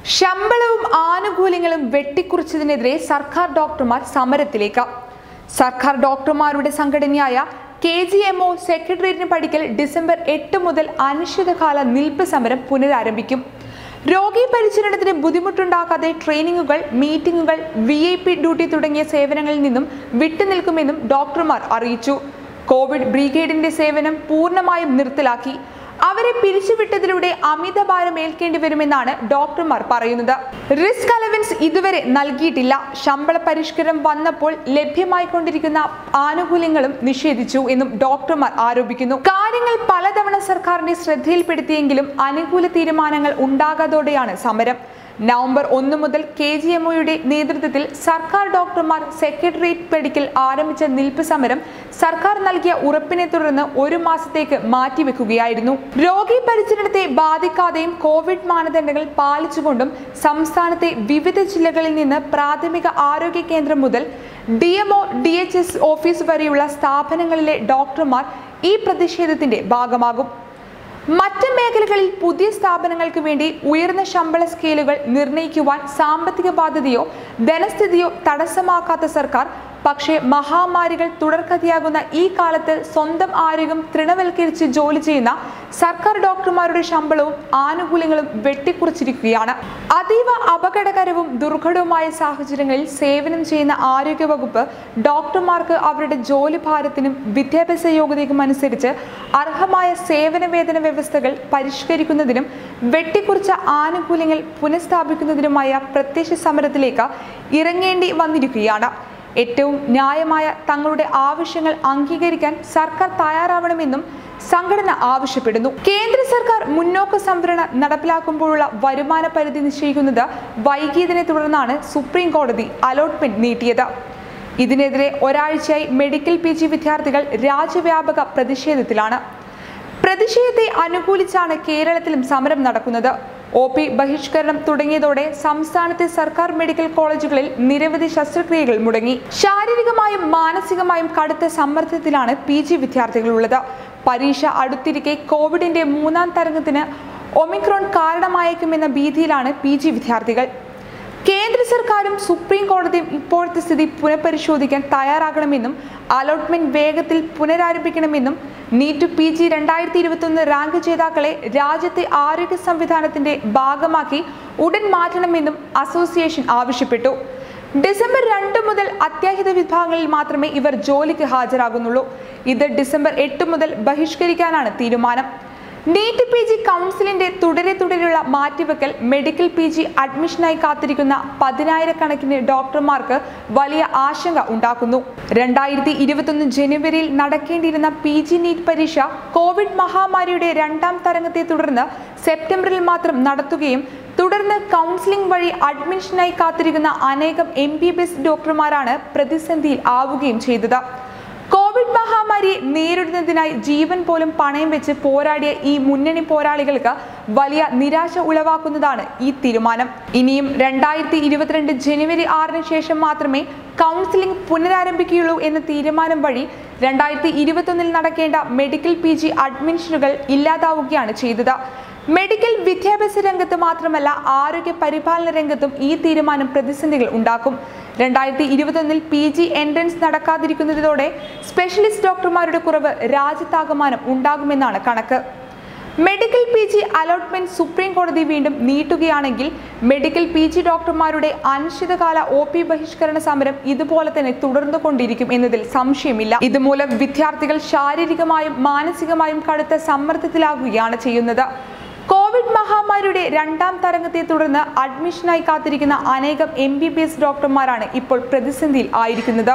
ശമ്പളവും ആനുകൂല്യങ്ങളും വെട്ടിക്കുറിച്ചതിനെതിരെ സർക്കാർ ഡോക്ടർമാർ സമരത്തിലേക്ക് സർക്കാർ ഡോക്ടർമാരുടെ സംഘടനയായ കെ ജി എം ഒ സെക്രട്ടേറിയറ്റിന് പഠിക്കൽ ഡിസംബർ എട്ട് മുതൽ അനിശ്ചിതകാല നിൽപ്പ് സമരം പുനരാരംഭിക്കും രോഗി പരിചരണത്തിന് ബുദ്ധിമുട്ടുണ്ടാക്കാതെ ട്രെയിനിങ്ങുകൾ മീറ്റിംഗുകൾ വി ഐ പി ഡ്യൂട്ടി തുടങ്ങിയ സേവനങ്ങളിൽ നിന്നും വിട്ടുനിൽക്കുമെന്നും ഡോക്ടർമാർ അറിയിച്ചു കോവിഡ് ബ്രിഗേഡിന്റെ സേവനം പൂർണ്ണമായും നിർത്തലാക്കി അവരെ പിരിച്ചുവിട്ടതിലൂടെ അമിതഭാരം ഏൽക്കേണ്ടി വരുമെന്നാണ് ഡോക്ടർമാർ പറയുന്നത് റിസ്ക് അലവൻസ് ഇതുവരെ നൽകിയിട്ടില്ല ശമ്പള പരിഷ്കരണം വന്നപ്പോൾ ലഭ്യമായിക്കൊണ്ടിരിക്കുന്ന ആനുകൂല്യങ്ങളും നിഷേധിച്ചു എന്നും ഡോക്ടർമാർ ആരോപിക്കുന്നു കാര്യങ്ങൾ പലതവണ സർക്കാരിന്റെ ശ്രദ്ധയിൽപ്പെടുത്തിയെങ്കിലും അനുകൂല തീരുമാനങ്ങൾ ഉണ്ടാകാതോടെയാണ് സമരം നവംബർ ഒന്ന് മുതൽ കെ ജി എം ഒയുടെ നേതൃത്വത്തിൽ സർക്കാർ ഡോക്ടർമാർ സെക്രട്ടേറിയറ്റ് പടിക്കൽ ആരംഭിച്ച നിൽപ്പ് സമരം സർക്കാർ നൽകിയ ഉറപ്പിനെ തുടർന്ന് ഒരു മാസത്തേക്ക് മാറ്റിവെക്കുകയായിരുന്നു രോഗി പരിചരണത്തെ ബാധിക്കാതെയും കോവിഡ് മാനദണ്ഡങ്ങൾ പാലിച്ചുകൊണ്ടും സംസ്ഥാനത്തെ വിവിധ ജില്ലകളിൽ നിന്ന് പ്രാഥമിക ആരോഗ്യ കേന്ദ്രം മുതൽ D M O D H S office വരെയുള്ള സ്ഥാപനങ്ങളിലെ ഡോക്ടർമാർ ഈ പ്രതിഷേധത്തിന്റെ ഭാഗമാകും മറ്റ് മേഖലകളിൽ പുതിയ സ്ഥാപനങ്ങൾക്ക് വേണ്ടി ഉയർന്ന ശമ്പള സ്കെയിലുകൾ നിർണ്ണയിക്കുവാൻ സാമ്പത്തിക ബാധ്യതയോ ധനസ്ഥിതിയോ തടസ്സമാക്കാത്ത സർക്കാർ പക്ഷേ മഹാമാരികൾ തുടർക്കഥയാകുന്ന ഈ കാലത്ത് സ്വന്തം ആരോഗ്യം തൃണവൽക്കരിച്ച് ജോലി ചെയ്യുന്ന സർക്കാർ ഡോക്ടർമാരുടെ ശമ്പളവും ആനുകൂല്യങ്ങളും വെട്ടിക്കുറിച്ചിരിക്കുകയാണ് അതീവ അപകടകരവും ദുർഘടവുമായ സാഹചര്യങ്ങളിൽ സേവനം ചെയ്യുന്ന ആരോഗ്യവകുപ്പ് ഡോക്ടർമാർക്ക് അവരുടെ ജോലി ഭാരത്തിനും വിദ്യാഭ്യാസ യോഗ്യതയ്ക്കും അനുസരിച്ച് അർഹമായ സേവന വേതന വ്യവസ്ഥകൾ പരിഷ്കരിക്കുന്നതിനും വെട്ടിക്കുറിച്ച ആനുകൂല്യങ്ങൾ പുനഃസ്ഥാപിക്കുന്നതിനുമായ പ്രത്യക്ഷ സമരത്തിലേക്ക് ഇറങ്ങേണ്ടി വന്നിരിക്കുകയാണ് ഏറ്റവും ന്യായമായ തങ്ങളുടെ ആവശ്യങ്ങൾ അംഗീകരിക്കാൻ സർക്കാർ തയ്യാറാവണമെന്നും സംഘടന ആവശ്യപ്പെടുന്നു കേന്ദ്ര സർക്കാർ മുന്നോക്ക സംവരണ നടപ്പിലാക്കുമ്പോഴുള്ള വരുമാന പരിധി നിശ്ചയിക്കുന്നത് വൈകിയതിനെ തുടർന്നാണ് സുപ്രീം കോടതി അലോട്ട്മെന്റ് നീട്ടിയത് ഇതിനെതിരെ ഒരാഴ്ചയായി മെഡിക്കൽ പി ജി വിദ്യാർത്ഥികൾ രാജ്യവ്യാപക പ്രതിഷേധത്തിലാണ് പ്രതിഷേധത്തെ അനുകൂലിച്ചാണ് കേരളത്തിലും സമരം നടക്കുന്നത് ഒ പി ബഹിഷ്കരണം തുടങ്ങിയതോടെ സംസ്ഥാനത്തെ സർക്കാർ മെഡിക്കൽ കോളേജുകളിൽ നിരവധി ശസ്ത്രക്രിയകൾ മുടങ്ങി ശാരീരികമായും മാനസികമായും കടുത്ത സമ്മർദ്ദത്തിലാണ് പി ജി വിദ്യാർത്ഥികളുള്ളത് പരീക്ഷ അടുത്തിരിക്കെ കോവിഡിന്റെ മൂന്നാം തരംഗത്തിന് ഒമിക്രോൺ കാരണമായേക്കുമെന്ന ഭീതിയിലാണ് പി ജി വിദ്യാർത്ഥികൾ കേന്ദ്ര സർക്കാരും സുപ്രീം കോടതിയും ഇപ്പോഴത്തെ സ്ഥിതി പുനഃപരിശോധിക്കാൻ തയ്യാറാകണമെന്നും അലോട്ട്മെന്റ് വേഗത്തിൽ പുനരാരംഭിക്കണമെന്നും നീറ്റ് പി ജി രണ്ടായിരത്തി ഇരുപത്തൊന്ന് റാങ്ക് ജേതാക്കളെ രാജ്യത്തെ ആരോഗ്യ സംവിധാനത്തിന്റെ ഭാഗമാക്കി ഉടൻ മാറ്റണമെന്നും അസോസിയേഷൻ ആവശ്യപ്പെട്ടു ഡിസംബർ രണ്ട് മുതൽ അത്യാഹിത വിഭാഗങ്ങളിൽ മാത്രമേ ഇവർ ജോലിക്ക് ഹാജരാകുന്നുള്ളൂ ഇത് ഡിസംബർ എട്ട് മുതൽ ബഹിഷ്കരിക്കാനാണ് തീരുമാനം നീറ്റ് പി ജി കൗൺസിലിന്റെ തുടരെ തുടരെയുള്ള മാറ്റിവെക്കൽ മെഡിക്കൽ പി ജി അഡ്മിഷനായി കാത്തിരിക്കുന്ന പതിനായിരക്കണക്കിന് ഡോക്ടർമാർക്ക് വലിയ ആശങ്ക ഉണ്ടാക്കുന്നു രണ്ടായിരത്തി ഇരുപത്തൊന്ന് ജനുവരിയിൽ നടക്കേണ്ടിയിരുന്ന പി ജി നീറ്റ് പരീക്ഷ കോവിഡ് മഹാമാരിയുടെ രണ്ടാം തരംഗത്തെ തുടർന്ന് സെപ്റ്റംബറിൽ മാത്രം നടത്തുകയും തുടർന്ന് കൗൺസിലിംഗ് വഴി അഡ്മിഷനായി കാത്തിരിക്കുന്ന അനേകം എം ബി ബി എസ് ഡോക്ടർമാരാണ് പ്രതിസന്ധിയിൽ ആവുകയും ചെയ്തത് കോവിഡ് മഹാമാരിയെ നേരിടുന്നതിനായി ജീവൻ പോലും പണയം വെച്ച് പോരാടിയ ഈ മുന്നണി പോരാളികൾക്ക് വലിയ നിരാശ ഉളവാക്കുന്നതാണ് ഈ തീരുമാനം ഇനിയും രണ്ടായിരത്തി ഇരുപത്തിരണ്ട് ജനുവരി ആറിന് ശേഷം മാത്രമേ കൗൺസിലിംഗ് പുനരാരംഭിക്കുകയുള്ളൂ എന്ന തീരുമാനം വഴി രണ്ടായിരത്തി ഇരുപത്തൊന്നിൽ നടക്കേണ്ട മെഡിക്കൽ പി ജി അഡ്മിഷനുകൾ ഇല്ലാതാവുകയാണ് ചെയ്തത് മെഡിക്കൽ വിദ്യാഭ്യാസ രംഗത്ത് മാത്രമല്ല ആരോഗ്യ പരിപാലന രംഗത്തും ഈ തീരുമാനം പ്രതിസന്ധികൾ ഉണ്ടാക്കും രണ്ടായിരത്തി ഇരുപത്തൊന്നിൽ പി ജി എൻട്രൻസ് നടക്കാതിരിക്കുന്നതോടെ സ്പെഷ്യലിസ്റ്റ് ഡോക്ടർമാരുടെ കുറവ് രാജ്യത്താകമാനം ഉണ്ടാകുമെന്നാണ് കണക്ക് medical P G allotment supreme കോടതി വീണ്ടും നീട്ടുകയാണെങ്കിൽ മെഡിക്കൽ പി ജി ഡോക്ടർമാരുടെ അനിശ്ചിതകാല ഒ പി ബഹിഷ്കരണ സമരം ഇതുപോലെ തന്നെ തുടർന്നുകൊണ്ടിരിക്കും എന്നതിൽ സംശയമില്ല ഇതുമൂലം വിദ്യാർത്ഥികൾ ശാരീരികമായും മാനസികമായും കടുത്ത സമ്മർദ്ദത്തിലാകുകയാണ് ചെയ്യുന്നത് കോവിഡ് മഹാമാരിയുടെ രണ്ടാം തരംഗത്തെ തുടർന്ന് അഡ്മിഷനായി കാത്തിരിക്കുന്ന അനേകം എം ബി ബി എസ് ഡോക്ടർമാരാണ് ഇപ്പോൾ പ്രതിസന്ധിയിൽ ആയിരിക്കുന്നത്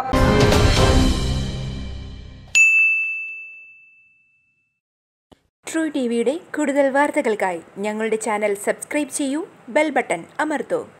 ട്രൂ ടി വിയുടെ കൂടുതൽ വാർത്തകൾക്കായി ഞങ്ങളുടെ ചാനൽ സബ്സ്ക്രൈബ് ചെയ്യൂ ബെൽ ബട്ടൺ അമർത്തൂ